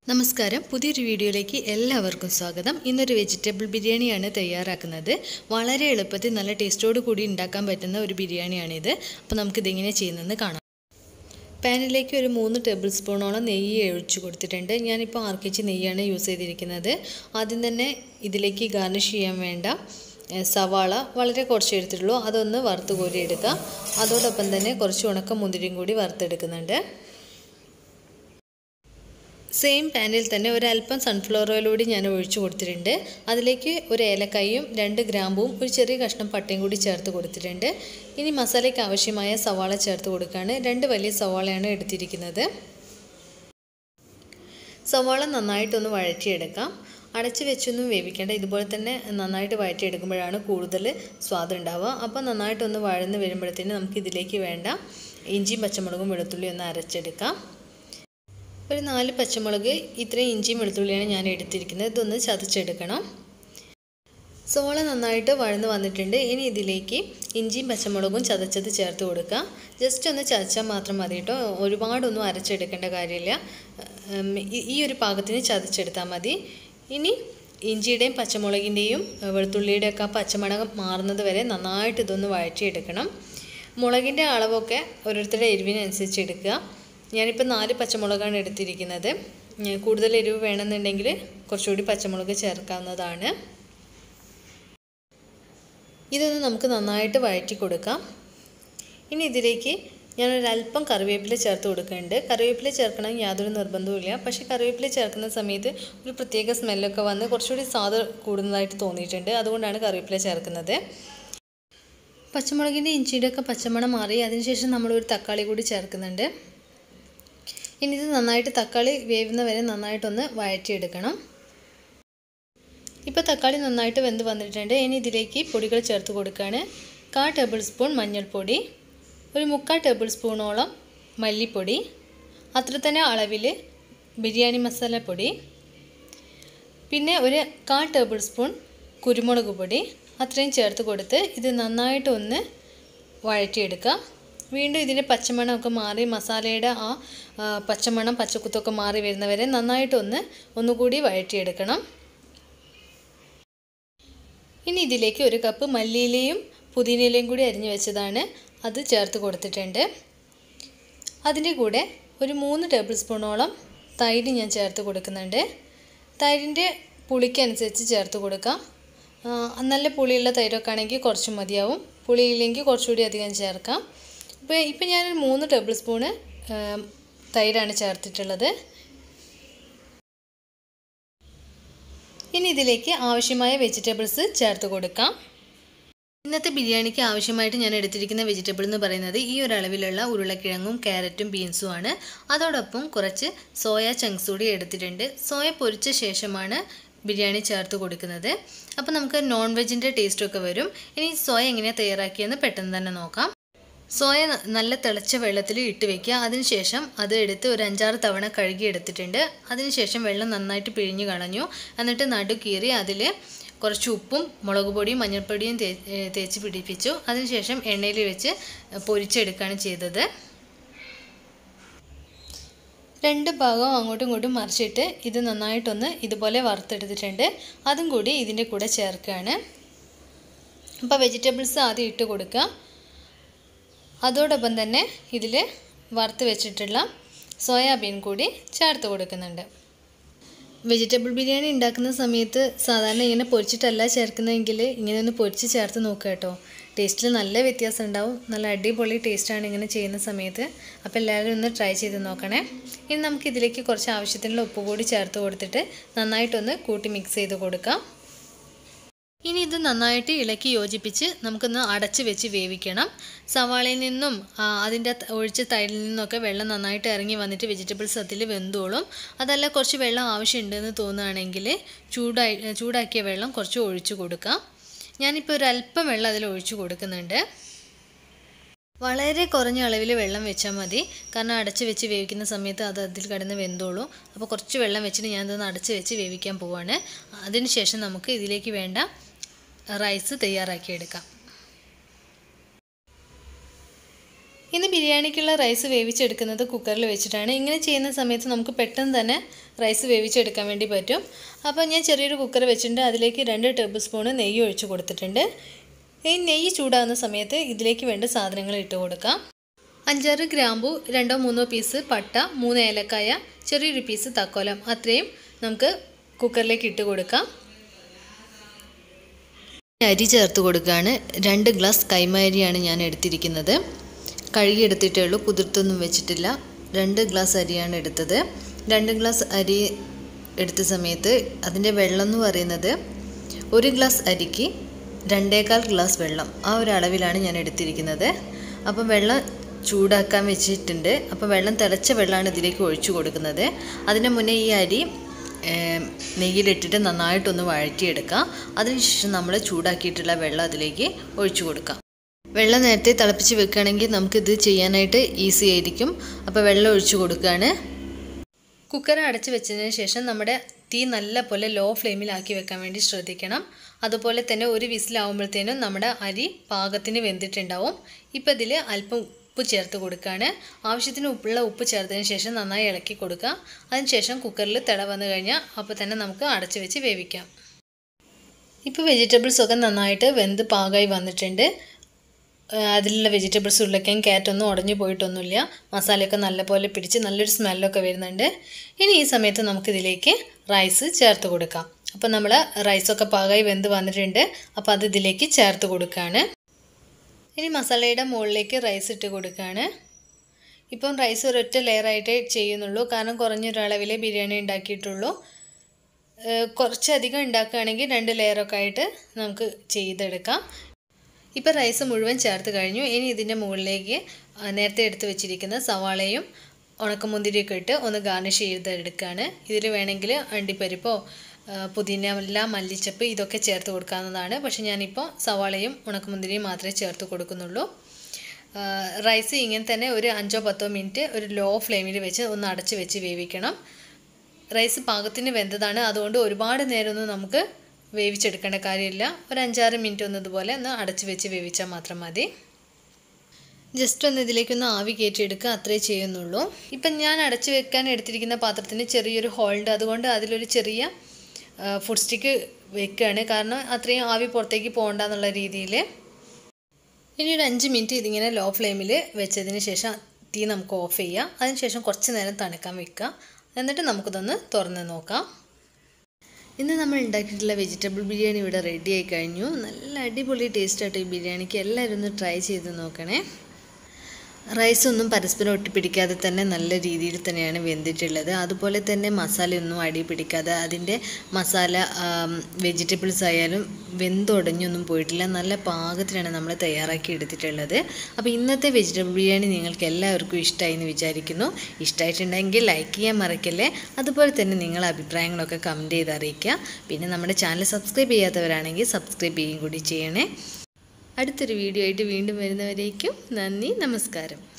നമസ്കാരം പുതിയൊരു വീഡിയോയിലേക്ക് എല്ലാവർക്കും സ്വാഗതം ഇന്നൊരു വെജിറ്റബിൾ ബിരിയാണിയാണ് തയ്യാറാക്കുന്നത് വളരെ എളുപ്പത്തിൽ നല്ല ടേസ്റ്റോട് കൂടി ഉണ്ടാക്കാൻ പറ്റുന്ന ഒരു ബിരിയാണിയാണിത് അപ്പോൾ നമുക്കിതെങ്ങനെ ചെയ്യുന്നതെന്ന് കാണാം പാനിലേക്ക് ഒരു മൂന്ന് ടേബിൾ സ്പൂണോളം നെയ്യ് ഒഴിച്ചു കൊടുത്തിട്ടുണ്ട് ഞാനിപ്പോൾ ആർ കെ ജി നെയ്യാണ് യൂസ് ചെയ്തിരിക്കുന്നത് ആദ്യം തന്നെ ഇതിലേക്ക് ഗാർണിഷ് ചെയ്യാൻ വേണ്ട ഏഹ്, സവാള വളരെ കുറച്ച് എടുത്തിട്ടുള്ളൂ അതൊന്ന് വറുത്ത് കോരി എടുക്കുക അതോടൊപ്പം തന്നെ കുറച്ച് ഉണക്ക മുന്തിരിയും കൂടി വറുത്തെടുക്കുന്നുണ്ട് സെയിം പാനിൽ തന്നെ ഒരല്പം സൺഫ്ലവർ ഓയിൽ കൂടി ഞാൻ ഒഴിച്ചു കൊടുത്തിട്ടുണ്ട് അതിലേക്ക് ഒരു ഏലക്കായും രണ്ട് ഗ്രാമ്പും ഒരു ചെറിയ കഷ്ണം പട്ടയും കൂടി ചേർത്ത് കൊടുത്തിട്ടുണ്ട് ഇനി മസാലയ്ക്ക് ആവശ്യമായ സവാള ചേർത്ത് കൊടുക്കുകയാണ് രണ്ട് വലിയ സവാളയാണ് എടുത്തിരിക്കുന്നത് സവാള നന്നായിട്ടൊന്ന് വഴറ്റിയെടുക്കാം അടച്ച് വെച്ചൊന്നും വേവിക്കേണ്ട ഇതുപോലെ തന്നെ നന്നായിട്ട് വഴറ്റിയെടുക്കുമ്പോഴാണ് കൂടുതൽ സ്വാദ് ഉണ്ടാവുക അപ്പോൾ നന്നായിട്ടൊന്ന് വഴന്ന് വരുമ്പോഴത്തേന് നമുക്ക് ഇതിലേക്ക് വേണ്ട ഇഞ്ചിയും പച്ചമുളകും വെളുത്തുള്ളിയും ഒന്ന് അരച്ചെടുക്കാം ഒരു നാല് പച്ചമുളക് ഇത്രയും ഇഞ്ചിയും വെളുത്തുള്ളിയാണ് ഞാൻ എടുത്തിരിക്കുന്നത് ഇതൊന്ന് ചതച്ചെടുക്കണം സോള നന്നായിട്ട് വഴന്ന് വന്നിട്ടുണ്ട് ഇനി ഇതിലേക്ക് ഇഞ്ചിയും പച്ചമുളകും ചതച്ചത് ചേർത്ത് കൊടുക്കുക ജസ്റ്റ് ഒന്ന് ചതച്ചാൽ മാത്രം മതി കേട്ടോ ഒരുപാടൊന്നും അരച്ചെടുക്കേണ്ട കാര്യമില്ല ഉം, ഈ- ഈ ഒരു പാകത്തിന് ചതച്ചെടുത്താൽ മതി ഇനി ഇഞ്ചിയുടെയും പച്ചമുളകിൻ്റെയും വെളുത്തുള്ളിയുടെയും ഒക്കെ ആ പച്ചമണം മാറുന്നത് വരെ നന്നായിട്ട് ഇതൊന്ന് വഴറ്റിയെടുക്കണം മുളകിൻ്റെ അളവൊക്കെ ഓരോരുത്തരുടെ എരിവിനനുസരിച്ച് എടുക്കുക ഞാനിപ്പോൾ നാല് പച്ചമുളകാണ് എടുത്തിരിക്കുന്നത് ഉം, കൂടുതൽ എരിവ് വേണമെന്നുണ്ടെങ്കിൽ കുറച്ചുകൂടി പച്ചമുളക് ചേർക്കാവുന്നതാണ് ഇതൊന്ന് നമുക്ക് നന്നായിട്ട് വഴറ്റി കൊടുക്കാം ഇനി ഇതിലേക്ക് ഞാനൊരല്പം കറിവേപ്പില ചേർത്ത് കൊടുക്കുന്നുണ്ട് കറിവേപ്പില ചേർക്കണം യാതൊരു നിർബന്ധവുമില്ല പക്ഷേ കറിവേപ്പില ചേർക്കുന്ന സമയത്ത് ഒരു പ്രത്യേക സ്മെല്ലൊക്കെ വന്ന് കുറച്ചുകൂടി സ്വാദ് കൂടുന്നതായിട്ട് തോന്നിയിട്ടുണ്ട് അതുകൊണ്ടാണ് കറിവേപ്പില ചേർക്കുന്നത് പച്ചമുളകിൻ്റെ ഇഞ്ചിയുടെ ഒക്കെ പച്ചമണം മാറി അതിനുശേഷം നമ്മളൊരു തക്കാളി കൂടി ചേർക്കുന്നുണ്ട് ഇനി ഇത് നന്നായിട്ട് തക്കാളി വേവുന്ന വരെ നന്നായിട്ടൊന്ന് വഴറ്റിയെടുക്കണം ഇപ്പോൾ തക്കാളി നന്നായിട്ട് വെന്ത് വന്നിട്ടുണ്ട് ഇനി ഇതിലേക്ക് പൊടികൾ ചേർത്ത് കൊടുക്കുകയാണ് കാ ടേബിൾ സ്പൂൺ മഞ്ഞൾപ്പൊടി ഒരു മുക്കാൽ ടേബിൾ സ്പൂണോളം മല്ലിപ്പൊടി അത്ര തന്നെ അളവിൽ ബിരിയാണി മസാലപ്പൊടി പിന്നെ ഒരു കാൽ ടേബിൾ സ്പൂൺ കുരുമുളക് പൊടി അത്രയും ചേർത്ത് കൊടുത്ത് ഇത് നന്നായിട്ട് ഒന്ന് വഴറ്റിയെടുക്കുക വീണ്ടും ഇതിൻ്റെ പച്ചമണമൊക്കെ മാറി മസാലയുടെ ആ ആ, പച്ചമണം പച്ചക്കുത്തൊക്കെ മാറി വരുന്നവരെ നന്നായിട്ടൊന്ന് ഒന്നുകൂടി വഴറ്റിയെടുക്കണം ഇനി ഇതിലേക്ക് ഒരു കപ്പ് മല്ലിയിലയും പുതിനയിലയും കൂടി അരിഞ്ഞു വെച്ചതാണ് അത് ചേർത്ത് കൊടുത്തിട്ടുണ്ട് അതിൻ്റെ കൂടെ ഒരു മൂന്ന് ടേബിൾ സ്പൂണോളം തൈര് ഞാൻ ചേർത്ത് കൊടുക്കുന്നുണ്ട് തൈരിൻ്റെ പുളിക്കനുസരിച്ച് ചേർത്ത് കൊടുക്കാം ആ, നല്ല പുളിയുള്ള തൈരൊക്കെ ആണെങ്കിൽ കുറച്ച് മതിയാവും പുളിയില്ലെങ്കിൽ കുറച്ചുകൂടി അധികം ചേർക്കാം ഇപ്പോൾ ഇപ്പം ഞാനൊരു മൂന്ന് ടേബിൾ സ്പൂണ് ആ, തൈരാണ് ചേർത്തിട്ടുള്ളത് ഇനി ഇതിലേക്ക് ആവശ്യമായ വെജിറ്റബിൾസ് ചേർത്ത് കൊടുക്കാം ഇന്നത്തെ ബിരിയാണിക്ക് ആവശ്യമായിട്ട് ഞാൻ എടുത്തിരിക്കുന്ന വെജിറ്റബിൾ എന്ന് പറയുന്നത് ഈ ഒരു അളവിലുള്ള ഉരുളക്കിഴങ്ങും ക്യാരറ്റും ബീൻസും ആണ് അതോടൊപ്പം കുറച്ച് സോയ ചങ്ക്സ് കൂടി എടുത്തിട്ടുണ്ട് സോയ പൊരിച്ച ശേഷമാണ് ബിരിയാണി ചേർത്ത് കൊടുക്കുന്നത് അപ്പോൾ നമുക്ക് നോൺ വെജിൻ്റെ ടേസ്റ്റൊക്കെ വരും ഇനി സോയ എങ്ങനെയാണ് തയ്യാറാക്കിയെന്ന് പെട്ടെന്ന് തന്നെ നോക്കാം സോയ ന- നല്ല തിളച്ച വെള്ളത്തിൽ ഇട്ട് വെക്കുക അതിനുശേഷം അത് എടുത്ത് ഒരു അഞ്ചാറ് തവണ കഴുകി എടുത്തിട്ടുണ്ട് അതിനുശേഷം വെള്ളം നന്നായിട്ട് പിഴിഞ്ഞ് കളഞ്ഞു എന്നിട്ട് നടു കീറി അതിൽ കുറച്ച് ഉപ്പും മുളക് പൊടിയും മഞ്ഞൾപ്പൊടിയും തേ ഏ, തേച്ച് പിടിപ്പിച്ചു അതിനുശേഷം എണ്ണയിൽ വെച്ച് പൊരിച്ചെടുക്കുകയാണ് ചെയ്തത് രണ്ട് ഭാഗവും അങ്ങോട്ടും ഇങ്ങോട്ടും മറിച്ചിട്ട് ഇത് നന്നായിട്ടൊന്ന് ഇതുപോലെ വറുത്തെടുത്തിട്ടുണ്ട് അതും കൂടി ഇതിൻ്റെ കൂടെ ചേർക്കുകയാണ് അപ്പോൾ വെജിറ്റബിൾസ് ആദ്യം ഇട്ട് കൊടുക്കുക അതോടൊപ്പം തന്നെ ഇതിൽ വറുത്ത് വെച്ചിട്ടുള്ള സോയാബീൻ കൂടി ചേർത്ത് കൊടുക്കുന്നുണ്ട് വെജിറ്റബിൾ ബിരിയാണി ഉണ്ടാക്കുന്ന സമയത്ത് സാധാരണ ഇങ്ങനെ പൊരിച്ചിട്ടല്ല ചേർക്കുന്നതെങ്കിൽ ഇങ്ങനെ ഒന്ന് പൊരിച്ച് ചേർത്ത് നോക്കുക കേട്ടോ ടേസ്റ്റിൽ നല്ല വ്യത്യാസം ഉണ്ടാവും നല്ല അടിപൊളി ടേസ്റ്റാണ് ഇങ്ങനെ ചെയ്യുന്ന സമയത്ത് അപ്പോൾ എല്ലാവരും ഒന്ന് ട്രൈ ചെയ്ത് നോക്കണേ ഇനി നമുക്ക് ഇതിലേക്ക് കുറച്ച് ആവശ്യത്തിനുള്ള ഉപ്പ് കൂടി ചേർത്ത് കൊടുത്തിട്ട് നന്നായിട്ടൊന്ന് കൂട്ടി മിക്സ് ചെയ്ത് കൊടുക്കാം ഇനി ഇത് നന്നായിട്ട് ഇളക്കി യോജിപ്പിച്ച് നമുക്കൊന്ന് അടച്ച് വെച്ച് വേവിക്കണം സവാളയിൽ നിന്നും ആ, അതിൻ്റെ ത- ഒഴിച്ച തൈരിൽ നിന്നൊക്കെ വെള്ളം നന്നായിട്ട് ഇറങ്ങി വന്നിട്ട് വെജിറ്റബിൾസ് അതിൽ വെന്തോളും അതല്ല കുറച്ച് വെള്ളം ആവശ്യമുണ്ടെന്ന് തോന്നുകയാണെങ്കിൽ ചൂടായി ചൂടാക്കിയ വെള്ളം കുറച്ച് ഒഴിച്ചു കൊടുക്കാം ഞാനിപ്പോൾ ഒരു അല്പം വെള്ളം അതിൽ ഒഴിച്ചു കൊടുക്കുന്നുണ്ട് വളരെ കുറഞ്ഞ അളവിൽ വെള്ളം വെച്ചാൽ മതി കാരണം അടച്ച് വെച്ച് വേവിക്കുന്ന സമയത്ത് അത് അതിൽ കിടന്ന് വെന്തോളും അപ്പോൾ കുറച്ച് വെള്ളം വെച്ചിട്ട് ഞാനതൊന്ന് അടച്ച് വെച്ച് വേവിക്കാൻ പോവാണ് അതിനുശേഷം നമുക്ക് ഇതിലേക്ക് വേണ്ട റൈസ് തയ്യാറാക്കിയെടുക്കാം ഇന്ന് ബിരിയാണിക്കുള്ള റൈസ് വേവിച്ചെടുക്കുന്നത് കുക്കറിൽ വെച്ചിട്ടാണ് ഇങ്ങനെ ചെയ്യുന്ന സമയത്ത് നമുക്ക് പെട്ടെന്ന് തന്നെ റൈസ് വേവിച്ചെടുക്കാൻ വേണ്ടി പറ്റും അപ്പോൾ ഞാൻ ചെറിയൊരു കുക്കർ വെച്ചിട്ടുണ്ട് അതിലേക്ക് രണ്ട് ടേബിൾ സ്പൂണ് നെയ്യ് ഒഴിച്ച് കൊടുത്തിട്ടുണ്ട് ഈ നെയ്യ് ചൂടാകുന്ന സമയത്ത് ഇതിലേക്ക് വേണ്ട സാധനങ്ങൾ ഇട്ട് കൊടുക്കാം അഞ്ചാറ് ഗ്രാമ്പു രണ്ടോ മൂന്നോ പീസ് പട്ട മൂന്ന് ഏലക്കായ ചെറിയൊരു പീസ് തക്കോലം അത്രയും നമുക്ക് കുക്കറിലേക്ക് ഇട്ട് കൊടുക്കാം അരി ചേർത്ത് കൊടുക്കുകയാണ് രണ്ട് ഗ്ലാസ് കൈമ അരിയാണ് ഞാൻ എടുത്തിരിക്കുന്നത് കഴുകിയെടുത്തിട്ടേ ഉള്ളൂ കുതിർത്തൊന്നും വെച്ചിട്ടില്ല രണ്ട് ഗ്ലാസ് അരിയാണ് എടുത്തത് രണ്ട് ഗ്ലാസ് അരി എടുത്ത സമയത്ത് അതിൻ്റെ വെള്ളം എന്ന് പറയുന്നത് ഒരു ഗ്ലാസ് അരിക്ക് രണ്ടേകാൽ ഗ്ലാസ് വെള്ളം ആ ഒരു അളവിലാണ് ഞാൻ എടുത്തിരിക്കുന്നത് അപ്പം വെള്ളം ചൂടാക്കാൻ വെച്ചിട്ടുണ്ട് അപ്പോൾ വെള്ളം തിളച്ച വെള്ളമാണ് ഇതിലേക്ക് ഒഴിച്ചു കൊടുക്കുന്നത് അതിന് മുന്നേ ഈ അരി നെയ്യിലിട്ടിട്ട് നന്നായിട്ടൊന്ന് വഴറ്റിയെടുക്കാം അതിനുശേഷം നമ്മൾ ചൂടാക്കിയിട്ടുള്ള വെള്ളം അതിലേക്ക് ഒഴിച്ചു കൊടുക്കാം വെള്ളം നേരത്തെ തിളപ്പിച്ച് വെക്കുകയാണെങ്കിൽ നമുക്കിത് ചെയ്യാനായിട്ട് ഈസി ആയിരിക്കും അപ്പോൾ വെള്ളം ഒഴിച്ചു കൊടുക്കുകയാണ് കുക്കർ അടച്ച് വെച്ചതിന് ശേഷം നമ്മുടെ തീ നല്ല പോലെ ലോ ഫ്ലെയിമിലാക്കി വെക്കാൻ വേണ്ടി ശ്രദ്ധിക്കണം അതുപോലെ തന്നെ ഒരു വിസിലാവുമ്പോഴത്തേനും നമ്മുടെ അരി പാകത്തിന് വെന്തിട്ടുണ്ടാവും ഇപ്പം ഇതിൽ അല്പം ഉപ്പ് ചേർത്ത് കൊടുക്കുകയാണ് ആവശ്യത്തിന് ഉപ്പുള്ള ഉപ്പ് ചേർത്തതിന് ശേഷം നന്നായി ഇളക്കി കൊടുക്കുക അതിനുശേഷം കുക്കറിൽ തിള വന്നു കഴിഞ്ഞാൽ അപ്പോൾ തന്നെ നമുക്ക് അടച്ച് വെച്ച് വേവിക്കാം ഇപ്പോൾ വെജിറ്റബിൾസ് ഒക്കെ നന്നായിട്ട് വെന്ത് പാകമായി വന്നിട്ടുണ്ട് അതിലുള്ള വെജിറ്റബിൾസ് ഉരുളക്കയും ക്യാരറ്റൊന്നും ഉടഞ്ഞു പോയിട്ടൊന്നുമില്ല മസാലയൊക്കെ നല്ലപോലെ പിടിച്ച് നല്ലൊരു സ്മെല്ലൊക്കെ വരുന്നുണ്ട് ഇനി ഈ സമയത്ത് നമുക്കിതിലേക്ക് റൈസ് ചേർത്ത് കൊടുക്കാം അപ്പോൾ നമ്മൾ റൈസൊക്കെ പാകമായി വെന്ത് വന്നിട്ടുണ്ട് അപ്പോൾ അത് ഇതിലേക്ക് ചേർത്ത് കൊടുക്കുകയാണ് ഇനി മസാലയുടെ മുകളിലേക്ക് റൈസ് ഇട്ട് കൊടുക്കുകയാണ് ഇപ്പം റൈസ് ഒരൊറ്റ ലെയറായിട്ടേ ചെയ്യുന്നുള്ളൂ കാരണം കുറഞ്ഞൊരളവിലെ ബിരിയാണി ഉണ്ടാക്കിയിട്ടുള്ളൂ കുറച്ചധികം ഉണ്ടാക്കുകയാണെങ്കിൽ രണ്ട് ലെയറൊക്കെ ആയിട്ട് നമുക്ക് ചെയ്തെടുക്കാം ഇപ്പോൾ റൈസ് മുഴുവൻ ചേർത്ത് കഴിഞ്ഞു ഇനി ഇതിൻ്റെ മുകളിലേക്ക് നേരത്തെ എടുത്ത് വെച്ചിരിക്കുന്ന സവാളയും ഉണക്കമുന്തിരിയൊക്കെ ഇട്ട് ഒന്ന് ഗാർണിഷ് ചെയ്തെടുക്കുകയാണ് ഇതിൽ വേണമെങ്കിൽ അണ്ടിപ്പരിപ്പോ പുതിന ഇല മല്ലിച്ചപ്പ് ഇതൊക്കെ ചേർത്ത് കൊടുക്കാവുന്നതാണ് പക്ഷേ ഞാനിപ്പോൾ സവാളയും ഉണക്കമുന്തിരിയും മാത്രമേ ചേർത്ത് കൊടുക്കുന്നുള്ളൂ റൈസ് ഇങ്ങനെ തന്നെ ഒരു അഞ്ചോ പത്തോ മിനിറ്റ് ഒരു ലോ ഫ്ലെയിമിൽ വെച്ച് ഒന്ന് അടച്ച് വെച്ച് വേവിക്കണം റൈസ് പാകത്തിന് വെന്തതാണ് അതുകൊണ്ട് ഒരുപാട് നേരമൊന്നും നമുക്ക് വേവിച്ചെടുക്കേണ്ട കാര്യമില്ല ഒരു അഞ്ചാറ് മിനിറ്റ് ഒന്ന് ഇതുപോലെ ഒന്ന് അടച്ച് വെച്ച് വേവിച്ചാൽ മാത്രം മതി ജസ്റ്റ് ഒന്ന് ഇതിലേക്കൊന്ന് ആവി കയറ്റിയെടുക്കുക അത്രേ ചെയ്യുന്നുള്ളൂ ഇപ്പം ഞാൻ അടച്ചു വെക്കാൻ എടുത്തിരിക്കുന്ന പാത്രത്തിന് ചെറിയൊരു ഹോളുണ്ട് അതുകൊണ്ട് അതിലൊരു ചെറിയ ഫുഡ് സ്റ്റിക്ക് വെക്കുകയാണ് കാരണം അത്രയും ആവി പുറത്തേക്ക് പോകണ്ട എന്നുള്ള രീതിയിൽ ഇനി ഒരു അഞ്ച് മിനിറ്റ് ഇതിങ്ങനെ ലോ ഫ്ലെയിമിൽ വെച്ചതിന് ശേഷം തീ നമുക്ക് ഓഫ് ചെയ്യാം അതിനുശേഷം കുറച്ച് നേരം തണുക്കാൻ വെക്കുക എന്നിട്ട് നമുക്കിതൊന്ന് തുറന്ന് നോക്കാം ഇന്ന് നമ്മൾ ഉണ്ടാക്കിയിട്ടുള്ള വെജിറ്റബിൾ ബിരിയാണി ഇവിടെ റെഡി ആയി കഴിഞ്ഞു നല്ല അടിപൊളി ടേസ്റ്റ് ആയിട്ട് ഈ ബിരിയാണിക്ക് എല്ലാവരും ഒന്ന് ട്രൈ ചെയ്ത് നോക്കണേ റൈസ് ഒന്നും പരസ്പരം ഒട്ടിപ്പിടിക്കാതെ തന്നെ നല്ല രീതിയിൽ തന്നെയാണ് വെന്തിട്ടുള്ളത് അതുപോലെ തന്നെ മസാലയൊന്നും അടി പിടിക്കാതെ അതിൻ്റെ മസാല വെജിറ്റബിൾസ് ആയാലും വെന്തുടഞ്ഞൊന്നും പോയിട്ടില്ല നല്ല പാകത്തിലാണ് നമ്മൾ തയ്യാറാക്കി എടുത്തിട്ടുള്ളത് അപ്പോൾ ഇന്നത്തെ വെജിറ്റബിൾ ബിരിയാണി നിങ്ങൾക്ക് എല്ലാവർക്കും ഇഷ്ടമായി എന്ന് വിചാരിക്കുന്നു ഇഷ്ടമായിട്ടുണ്ടെങ്കിൽ ലൈക്ക് ചെയ്യാൻ മറക്കല്ലേ അതുപോലെ തന്നെ നിങ്ങളുടെ അഭിപ്രായങ്ങളൊക്കെ കമൻറ്റ് ചെയ്ത് അറിയിക്കുക പിന്നെ നമ്മുടെ ചാനൽ സബ്സ്ക്രൈബ് ചെയ്യാത്തവരാണെങ്കിൽ സബ്സ്ക്രൈബ് ചെയ്യുകയും കൂടി ചെയ്യണേ അടുത്തൊരു വീഡിയോ ആയിട്ട് വീണ്ടും വരുന്നവരേക്കും നന്ദി നമസ്കാരം